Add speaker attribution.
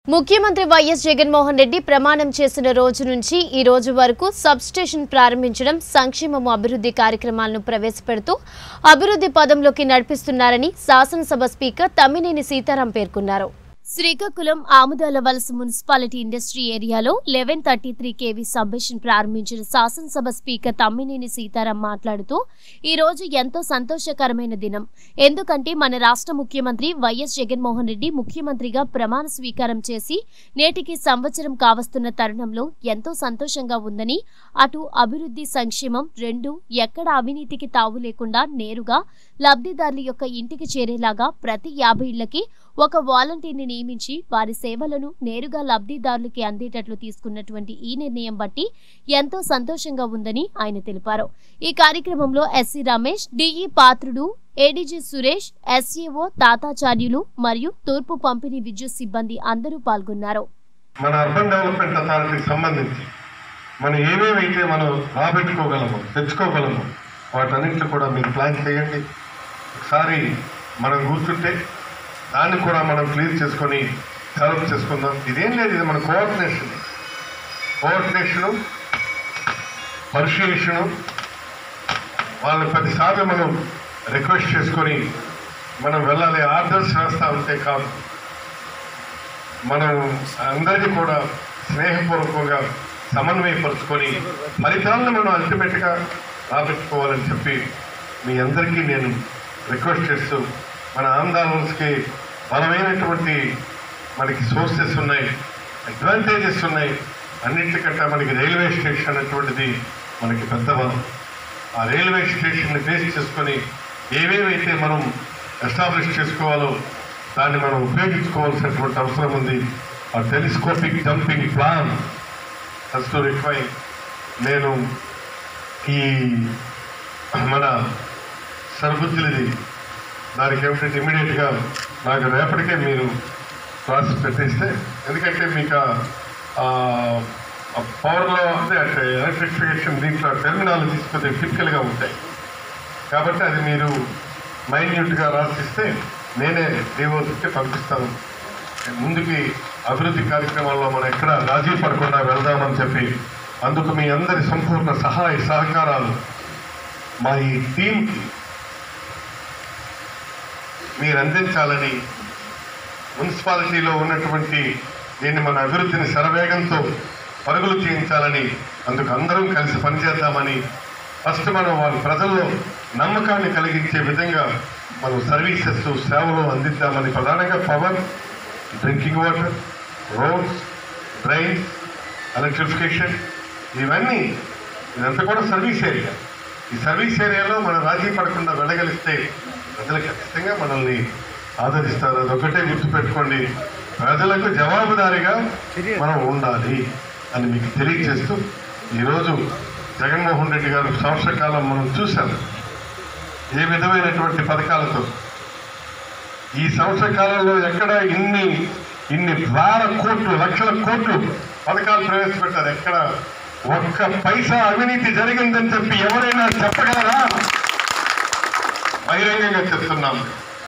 Speaker 1: ముఖ్యమంత్రి వైఎస్ జగన్మోహన్ రెడ్డి ప్రమాణం చేసిన రోజు నుంచి ఈ రోజు వరకు సబ్ స్టేషన్ ప్రారంభించడం సంక్షేమము అభివృద్ధి కార్యక్రమాలను ప్రవేశపెడుతూ అభివృద్ధి పదంలోకి నడిపిస్తున్నారని శాసనసభ స్పీకర్ తమ్మినేని సీతారాం పేర్కొన్నారు శ్రీకాకుళం ఆముదాల వలస మున్సిపాలిటీ ఇండస్ట్రీ ఏరియాలో eleven thirty three KV substation ప్రారంభించిన శాసనసభ స్పీకర్ తమ్మినేని సీతారాం మాట్లాడుతూ ఈ రోజు ఎంతో సంతోషకరమైన దినం ఎందుకంటే మన రాష్ట్ర ముఖ్యమంత్రి వైఎస్ జగన్మోహన్ రెడ్డి ముఖ్యమంత్రిగా ప్రమాణ స్వీకారం చేసి నేటికి సంవత్సరం కావస్తున్న తరుణంలో ఎంతో సంతోషంగా ఉందని అటు అభివృద్ధి సంక్షేమం రెండు ఎక్కడ అవినీతికి తావు లేకుండా నేరుగా లబ్ధిదారుల యొక్క ఇంటికి చేరేలాగా ప్రతి యాభై ఇళ్లకి ఒక వాలంటీర్ని నియమించి వారి సేవలను నేరుగా లబ్ధిదారులకి అందేటట్లు తీసుకున్నటువంటి ఈ నిర్ణయం బట్టి ఎంతో సంతోషంగా ఉందని ఆయన తెలిపారు ఈ కార్యక్రమంలో SE Ramesh DE Patrudu ADG Suresh SAO Tatacharyulu మరియు తూర్పు పంపిణీ విద్యుత్ సిబ్బంది అందరూ పాల్గొన్నారు
Speaker 2: మన అర్బన్ డెవలప్మెంట్ అథారిటీకి సంబంధించి మనం ఏమేమైతే మనం రాబెట్టుకోగలము తెచ్చుకోగలము వాటన్నింటిని కూడా మీరు ప్లాన్ చేయండి ఒకసారి మనం కూర్చుంటే దాన్ని కూడా మనం క్లియర్ చేసుకొని డెవలప్ చేసుకుందాం ఇదేం లేదు ఇది మన కోఆర్డినేషన్ కోఆర్డినేషను పర్సుయేషను వాళ్ళని ప్రతిసారి మనం రిక్వెస్ట్ చేసుకొని మనం వెళ్ళాలి ఆర్డర్స్ వేస్తా ఉంటే కాదు మనం అందరినీ కూడా స్నేహపూర్వకంగా సమన్వయపరుచుకొని ఫలితాలను మనం అల్టిమేట్గా రాబెట్టుకోవాలని చెప్పి మీ అందరికీ నేను రిక్వెస్ట్ చేస్తూ మన ఆందోళనకి బలమైనటువంటి మనకి సోర్సెస్ ఉన్నాయి అడ్వాంటేజెస్ ఉన్నాయి అన్నింటికంటే మనకి రైల్వే స్టేషన్ అనేటువంటిది మనకి పెద్ద బలం ఆ రైల్వే స్టేషన్ని బేస్ చేసుకొని ఏవేవైతే మనం ఎస్టాబ్లిష్ చేసుకోవాలో దాన్ని మనం ఉపయోగించుకోవాల్సినటువంటి అవసరం ఉంది ఆ telescopic dumping plan first require నేను ఈ మన సరుబుద్దులది దానికి ఏమిటంటే ఇమీడియట్గా నాకు రేపటికే మీరు ప్రాసెస్ పెట్టేస్తే ఎందుకంటే మీకు పవర్లో అంటే అంటే ఎలక్ట్రిఫికేషన్ దీంట్లో టెర్మినాలజీస్ కొద్దిగా టిపికల్గా ఉంటాయి కాబట్టి అది మీరు మైన్యూట్గా రాసిస్తే నేనే డివోర్స్కి పంపిస్తాను ముందుకి అభివృద్ధి కార్యక్రమాల్లో మనం ఎక్కడ రాజీ పడకుండా వెళ్దామని చెప్పి అందుకు మీ అందరి సంపూర్ణ సహాయ సహకారాలు మా ఈ టీంకి మీరు అందించాలని మున్సిపాలిటీలో ఉన్నటువంటి దీన్ని మన అభివృద్ధిని శరవేగంతో పరుగులు చేయించాలని అందుకు అందరం కలిసి పనిచేద్దామని ఫస్ట్ మనం వాళ్ళ ప్రజల్లో నమ్మకాన్ని కలిగించే విధంగా మనం సర్వీసెస్ సేవలు అందిద్దామని ప్రధానంగా power drinking water roads drains electrification ఇవన్నీ ఇదంతా కూడా సర్వీస్ ఏరియా ఈ సర్వీస్ ఏరియాలో మనం రాజీ పడకుండా వెళ్ళగలిస్తే ప్రజలు ఖచ్చితంగా మనల్ని ఆదరిస్తారు అదొకటే గుర్తుపెట్టుకోండి ప్రజలకు జవాబుదారీగా మనం ఉండాలి అని మీకు తెలియజేస్తూ ఈరోజు జగన్మోహన్ రెడ్డి గారు సంవత్సర కాలం మనం చూసాం ఏ విధమైనటువంటి పథకాలతో ఈ సంవత్సర కాలంలో ఎక్కడ ఇన్ని ఇన్ని వేల కోట్లు లక్షల కోట్లు పథకాలు ప్రవేశపెట్టారు ఎక్కడ ఒక్క పైసా అవినీతి జరిగిందని చెప్పి ఎవరైనా చెప్పగలరా బహిరంగంగా చెప్తున్నాం